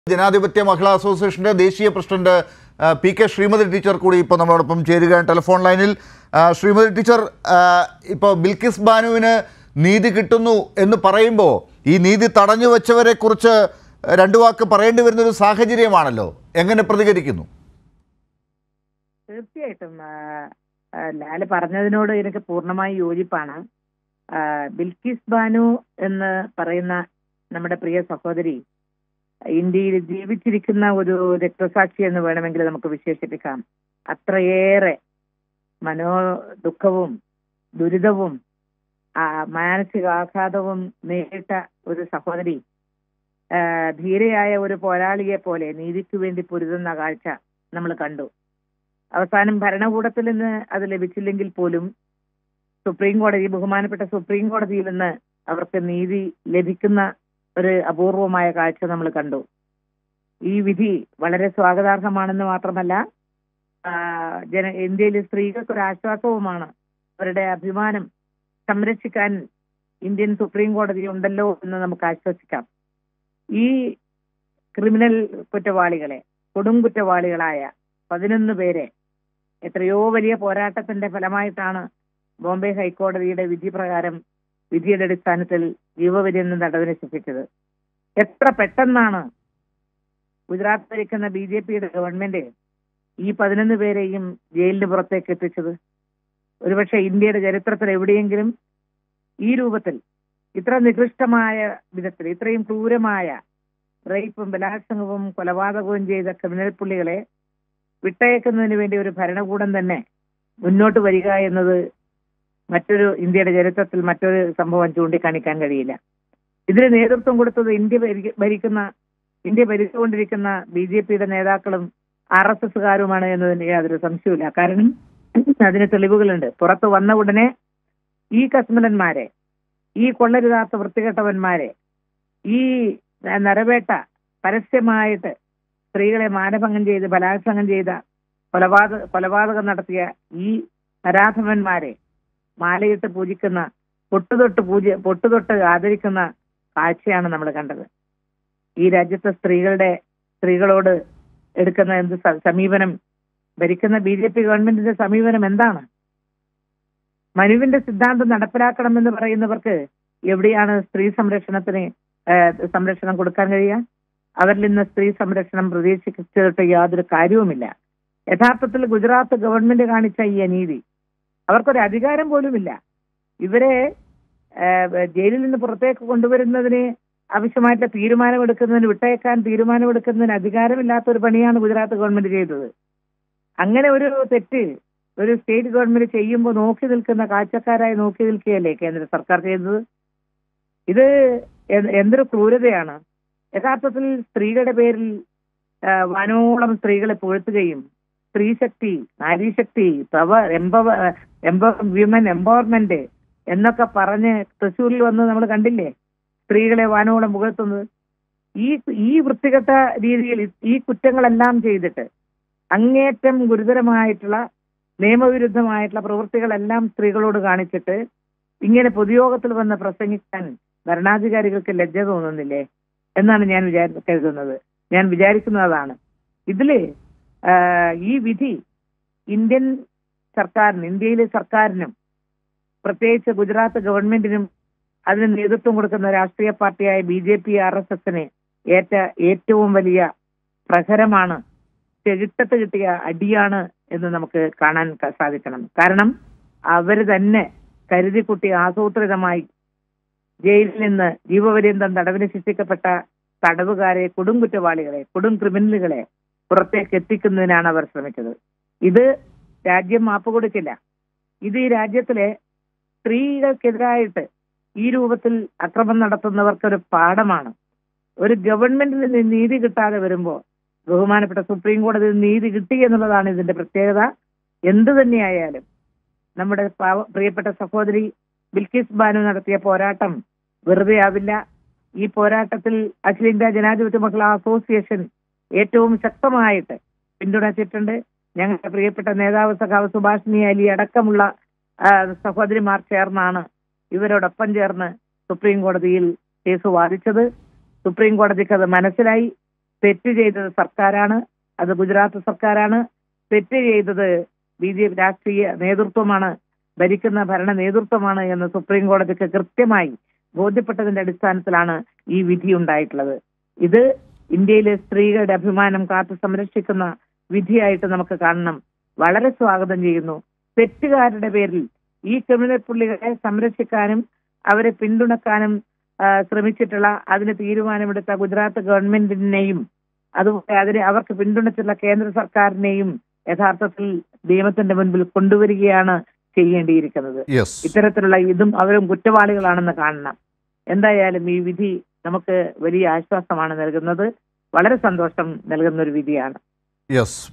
ജനാധിപത്യ മഹിളാ അസോസിയേഷന്റെ ദേശീയ പ്രസിഡന്റ് ആ, പി കെ ശ്രീമതി ടീച്ചർ കൂടി ഇപ്പോൾ നമ്മളോടൊപ്പം ചേരുകയാണ് ടെലിഫോൺ ലൈനിൽ ആ, ശ്രീമതി ടീച്ചർ ആ, ഇപ്പോൾ ബിൽക്കിസ് ബാനുവിന് നീതി കിട്ടുന്നു എന്ന് പറയുമ്പോൾ ഈ നീതി തടഞ്ഞു വെച്ചവരെ കുറിച്ച് രണ്ടു വാക്ക് പറയേണ്ടി വരുന്നൊരു സാഹചര്യമാണല്ലോ എങ്ങനെ പ്രതികരിക്കുന്നു തീർച്ചയായിട്ടും ആ, ആ, ലാല് പറഞ്ഞതിനോട് എനിക്ക് പൂർണ്ണമായി യോജിപ്പാണ് ആ, ബിൽക്കിസ് ബാനു എന്ന് പറയുന്ന നമ്മുടെ പ്രിയ സഹോദരി ഇന്ത്യയിൽ ജീവിച്ചിരിക്കുന്ന ഒരു രക്തസാക്ഷി എന്ന് വേണമെങ്കിൽ നമുക്ക് വിശേഷിപ്പിക്കാം അത്രയേറെ മനോ ദുഃഖവും ദുരിതവും ആ, മാനസികാഘാതവും നേരിട്ട ഒരു സഹോദരി ആ, ധീരയായ ഒരു പോരാളിയെ പോലെ നീതിക്ക് വേണ്ടി പൊരുതുന്ന കാഴ്ച നമ്മൾ കണ്ടു അവസാനം ഭരണകൂടത്തിൽ നിന്ന് അത് ലഭിച്ചില്ലെങ്കിൽ പോലും സുപ്രീം കോടതി ബഹുമാനപ്പെട്ട സുപ്രീം കോടതിയിൽ നിന്ന് അവർക്ക് നീതി ലഭിക്കുന്ന ഒരു അപൂർവമായ കാഴ്ച നമ്മൾ കണ്ടു ഈ വിധി വളരെ സ്വാഗതാർഹമാണെന്ന് മാത്രമല്ല ആ, ജന ഇന്ത്യയിലെ സ്ത്രീകൾക്ക് ഒരു ആശ്വാസവുമാണ് അവരുടെ അഭിമാനം സംരക്ഷിക്കാൻ ഇന്ത്യൻ സുപ്രീം കോടതി ഉണ്ടല്ലോ എന്ന് നമുക്ക് ആശ്വസിക്കാം ഈ ക്രിമിനൽ കുറ്റവാളികളെ കൊടും കുറ്റവാളികളായ പതിനൊന്ന് പേരെ എത്രയോ വലിയ പോരാട്ടത്തിന്റെ ഫലമായിട്ടാണ് ബോംബെ ഹൈക്കോടതിയുടെ വിധി പ്രകാരം വിധിയുടെ അടിസ്ഥാനത്തിൽ ജീവപര്യന്തം തടവിന് ശിക്ഷിച്ചത് എത്ര പെട്ടെന്നാണ് ഗുജറാത്ത് ഭരിക്കുന്ന ബി ജെ പിയുടെ ഗവൺമെന്റ് ഈ പതിനൊന്ന് പേരെയും ജയിലിന് പുറത്തേക്ക് എത്തിച്ചത് ഒരുപക്ഷെ ഇന്ത്യയുടെ ചരിത്രത്തിൽ എവിടെയെങ്കിലും ഈ രൂപത്തിൽ ഇത്ര നികൃഷ്ടമായ വിധത്തിൽ ഇത്രയും ക്രൂരമായ റേപ്പും ബലാത്സംഗവും കൊലപാതകവും ചെയ്ത ക്രിമിനൽ പുള്ളികളെ വിട്ടയക്കുന്നതിന് വേണ്ടി ഒരു ഭരണകൂടം തന്നെ മുന്നോട്ട് വരിക എന്നത് മറ്റൊരു ഇന്ത്യയുടെ ചരിത്രത്തിൽ മറ്റൊരു സംഭവം ചൂണ്ടിക്കാണിക്കാൻ കഴിയില്ല ഇതിന് നേതൃത്വം കൊടുത്തത് ഇന്ത്യ ഭരിക്ക- ഭരിക്കുന്ന ഇന്ത്യ ഭരിച്ചുകൊണ്ടിരിക്കുന്ന ബി ജെ പിയുടെ നേതാക്കളും ആർ എസ് എസുകാരുമാണ് എന്നതിന് യാതൊരു സംശയവുമില്ല കാരണം അതിന് തെളിവുകളുണ്ട് പുറത്തു വന്ന ഉടനെ ഈ കസ്മലന്മാരെ ഈ കൊള്ളരുതാത്ത വൃത്തികെട്ടവന്മാരെ ഈ നരവേട്ട പരസ്യമായിട്ട് സ്ത്രീകളെ മാനഭംഗം ചെയ്ത് ബലാത്സംഗം ചെയ്ത കൊലപാതക കൊലപാതകം നടത്തിയ ഈ നരാധമന്മാരെ മാലയിട്ട് പൂജിക്കുന്ന പൊട്ടുതൊട്ട് പൂജ പൊട്ടുതൊട്ട് ആദരിക്കുന്ന കാഴ്ചയാണ് നമ്മൾ കണ്ടത് ഈ രാജ്യത്തെ സ്ത്രീകളുടെ സ്ത്രീകളോട് എടുക്കുന്ന എന്ത് സ- സമീപനം ഭരിക്കുന്ന ബി ജെ പി ഗവൺമെന്റിന്റെ സമീപനം എന്താണ് മനുവിന്റെ സിദ്ധാന്തം നടപ്പിലാക്കണമെന്ന് പറയുന്നവർക്ക് എവിടെയാണ് സ്ത്രീ സംരക്ഷണത്തിന് ഏഹ്, സംരക്ഷണം കൊടുക്കാൻ കഴിയുക അവരിൽ നിന്ന് സ്ത്രീ സംരക്ഷണം പ്രതീക്ഷിച്ചിട്ട് യാതൊരു കാര്യവുമില്ല യഥാർത്ഥത്തിൽ ഗുജറാത്ത് ഗവൺമെന്റ് കാണിച്ച ഈ അനീതി അവർക്കൊരു അധികാരം പോലുമില്ല ഇവരെ ഏഹ്, ജയിലിൽ നിന്ന് പുറത്തേക്ക് കൊണ്ടുവരുന്നതിന് ആവശ്യമായിട്ടുള്ള തീരുമാനമെടുക്കുന്നതിന് വിട്ടയക്കാൻ തീരുമാനമെടുക്കുന്നതിന് അധികാരമില്ലാത്ത ഒരു പണിയാണ് ഗുജറാത്ത് ഗവൺമെന്റ് ചെയ്തത് അങ്ങനെ ഒരു തെറ്റ് ഒരു സ്റ്റേറ്റ് ഗവൺമെന്റ് ചെയ്യുമ്പോൾ നോക്കി നിൽക്കുന്ന കാഴ്ചക്കാരായി നോക്കി നിൽക്കുകയല്ലേ കേന്ദ്ര സർക്കാർ ചെയ്തത് ഇത് എ- എന്തൊരു ക്രൂരതയാണ് യഥാർത്ഥത്തിൽ സ്ത്രീകളുടെ പേരിൽ ആ, വാനോളം സ്ത്രീകളെ പുകഴ്ത്തുകയും സ്ത്രീശക്തി നാരീശക്തി power empower empower women empowerment എന്നൊക്കെ പറഞ്ഞ് തൃശ്ശൂരിൽ വന്ന് നമ്മൾ കണ്ടില്ലേ സ്ത്രീകളെ വാനോളം പുകഴ്ത്തുന്നത് ഈ ഈ വൃത്തികെട്ട രീതിയിൽ ഈ കുറ്റങ്ങളെല്ലാം ചെയ്തിട്ട് അങ്ങേറ്റം ഗുരുതരമായിട്ടുള്ള നിയമവിരുദ്ധമായിട്ടുള്ള പ്രവൃത്തികളെല്ലാം സ്ത്രീകളോട് കാണിച്ചിട്ട് ഇങ്ങനെ പൊതുയോഗത്തിൽ വന്ന് പ്രസംഗിക്കാൻ ഭരണാധികാരികൾക്ക് ലജ്ജ തോന്നുന്നില്ലേ എന്നാണ് ഞാൻ വിചാരി കരുതുന്നത് ഞാൻ വിചാരിക്കുന്നത് അതാണ് ഇതില് ആ, ഈ വിധി ഇന്ത്യൻ സർക്കാരിന് ഇന്ത്യയിലെ സർക്കാരിനും പ്രത്യേകിച്ച് ഗുജറാത്ത് ഗവൺമെന്റിനും അതിന് നേതൃത്വം കൊടുക്കുന്ന രാഷ്ട്രീയ പാർട്ടിയായ B J P R S എസിന് ഏറ്റ ഏറ്റവും വലിയ പ്രഹരമാണ് ചെകിട്ടത്ത് കിട്ടിയ അടിയാണ് എന്ന് നമുക്ക് കാണാൻ ക- സാധിക്കണം കാരണം അവര് തന്നെ കരുതിക്കുട്ടി ആസൂത്രിതമായി ജയിലിൽ നിന്ന് ജീവപര്യന്തം തടവിന് ശിക്ഷിക്കപ്പെട്ട തടവുകാരെ കൊടും കുറ്റവാളികളെ കൊടും ക്രിമിനലുകളെ പുറത്തേക്ക് എത്തിക്കുന്നതിനാണ് അവർ ശ്രമിച്ചത് ഇത് രാജ്യം മാപ്പ് കൊടുക്കില്ല ഇത് ഈ രാജ്യത്തിലെ സ്ത്രീകൾക്കെതിരായിട്ട് ഈ രൂപത്തിൽ അക്രമം നടത്തുന്നവർക്കൊരു പാഠമാണ് ഒരു ഗവൺമെന്റിൽ നിന്ന് നീതി കിട്ടാതെ വരുമ്പോൾ ബഹുമാനപ്പെട്ട സുപ്രീം കോടതിയിൽ നീതി കിട്ടി എന്നുള്ളതാണ് ഇതിന്റെ പ്രത്യേകത എന്തു തന്നെയായാലും നമ്മുടെ പാവ- പ്രിയപ്പെട്ട സഹോദരി ബിൽക്കിസ് ബാനു നടത്തിയ പോരാട്ടം വെറുതെ ആവില്ല ഈ പോരാട്ടത്തിൽ അഖിലേന്ത്യാ ജനാധിപത്യ മഹിളാ അസോസിയേഷൻ ഏറ്റവും ശക്തമായിട്ട് പിന്തുണച്ചിട്ടുണ്ട് ഞങ്ങളുടെ പ്രിയപ്പെട്ട നേതാവ് സഖാവ് സുഭാഷിണി അലി അടക്കമുള്ള ആ, സഹോദരിമാർ ചേർന്നാണ് ഇവരോടൊപ്പം ചേർന്ന് സുപ്രീം കോടതിയിൽ കേസ് വാദിച്ചത് സുപ്രീം കോടതിക്ക് അത് മനസ്സിലായി തെറ്റ് ചെയ്തത് സർക്കാരാണ് അത് ഗുജറാത്ത് സർക്കാരാണ് തെറ്റ് ചെയ്തത് ബി ജെ പി രാഷ്ട്രീയ നേതൃത്വമാണ് ഭരിക്കുന്ന ഭരണ നേതൃത്വമാണ് എന്ന് സുപ്രീം കോടതിക്ക് കൃത്യമായി ബോധ്യപ്പെട്ടതിന്റെ അടിസ്ഥാനത്തിലാണ് ഈ വിധി ഉണ്ടായിട്ടുള്ളത് ഇത് ഇന്ത്യയിലെ സ്ത്രീകളുടെ അഭിമാനം കാത്തു സംരക്ഷിക്കുന്ന വിധിയായിട്ട് നമുക്ക് കാണണം വളരെ സ്വാഗതം ചെയ്യുന്നു തെറ്റുകാരുടെ പേരിൽ ഈ ക്രിമിനൽ പുള്ളികളെ സംരക്ഷിക്കാനും അവരെ പിന്തുണക്കാനും ആ, ശ്രമിച്ചിട്ടുള്ള അതിന് തീരുമാനമെടുത്ത ഗുജറാത്ത് ഗവൺമെന്റിനെയും അതുപോലെ അതിന് അവർക്ക് പിന്തുണച്ചുള്ള കേന്ദ്ര സർക്കാരിനെയും യഥാർത്ഥത്തിൽ നിയമത്തിന്റെ മുൻപിൽ കൊണ്ടുവരികയാണ് ചെയ്യേണ്ടിയിരിക്കുന്നത് യെസ് ഇത്തരത്തിലുള്ള ഇതും അവരും കുറ്റവാളികളാണെന്ന് കാണണം എന്തായാലും ഈ വിധി നമുക്ക് വലിയ ആശ്വാസമാണ് നൽകുന്നത് വളരെ സന്തോഷം നൽകുന്ന ഒരു വിധിയാണ് യെസ്